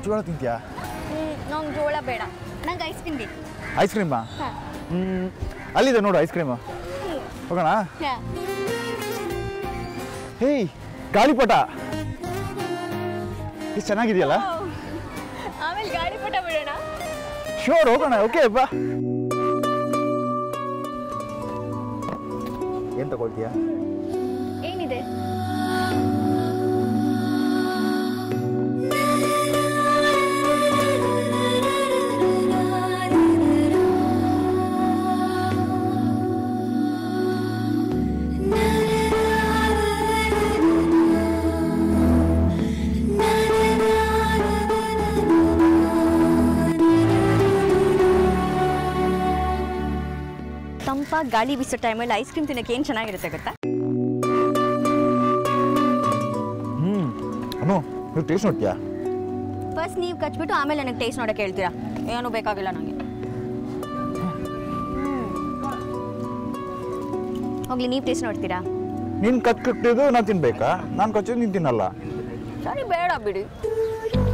ಜೋಳ ತಿಂತೀಯಾ ನಂಗೆ ಜೋಳ ಬೇಡ ನಂಗೆ ಐಸ್ ಕ್ರೀಮ್ ಬೇಕು ಐಸ್ ಕ್ರೀಮಾ ಹಾಂ ಹ್ಞೂ ಅಲ್ಲಿದೆ ನೋಡು ಐಸ್ ಕ್ರೀಮು ಹೋಗೋಣ ಹೇಯ್ ಗಾಳಿಪಟ ಎಷ್ಟು ಚೆನ್ನಾಗಿದೆಯಲ್ಲ ಆಮೇಲೆ ಗಾಳಿ ಪಟ ಬಿಡೋಣ ಶೋರ್ ಹೋಗೋಣ ಓಕೆ ಬಾ ಏನು ತಗೊಳ್ತೀಯಾ ಏನಿದೆ ತಂಪಾಗಿ ಗಾಳಿ ಬೀಸೋ ಟೈಮಲ್ಲಿ ಐಸ್ ಕ್ರೀಮ್ ತಿನ್ನಕ್ಕೆ ಏನು ಚೆನ್ನಾಗಿರುತ್ತೆ ಗೊತ್ತಾ ಹ್ಞೂ ಅನು ನೀವು ಟೇಸ್ಟ್ ನೋಡ್ತೀಯಾ ಫಸ್ಟ್ ನೀವು ಕಚ್ಬಿಟ್ಟು ಆಮೇಲೆ ನನಗೆ ಟೇಸ್ಟ್ ನೋಡೋಕೆ ಹೇಳ್ತೀರಾ ಏನು ಬೇಕಾಗಿಲ್ಲ ನನಗೆ ಹೋಗ್ಲಿ ನೀವು ಟೇಸ್ಟ್ ನೋಡ್ತೀರಾ ನೀನು ಕತ್ ಕಟ್ಟಿದ್ದು ನಾನು ತಿನ್ಬೇಕಾ ನಾನು ಕಚ್ಚೋದು ನೀನು ತಿನ್ನಲ್ಲ ಸರಿ ಬೇಡ ಬಿಡಿ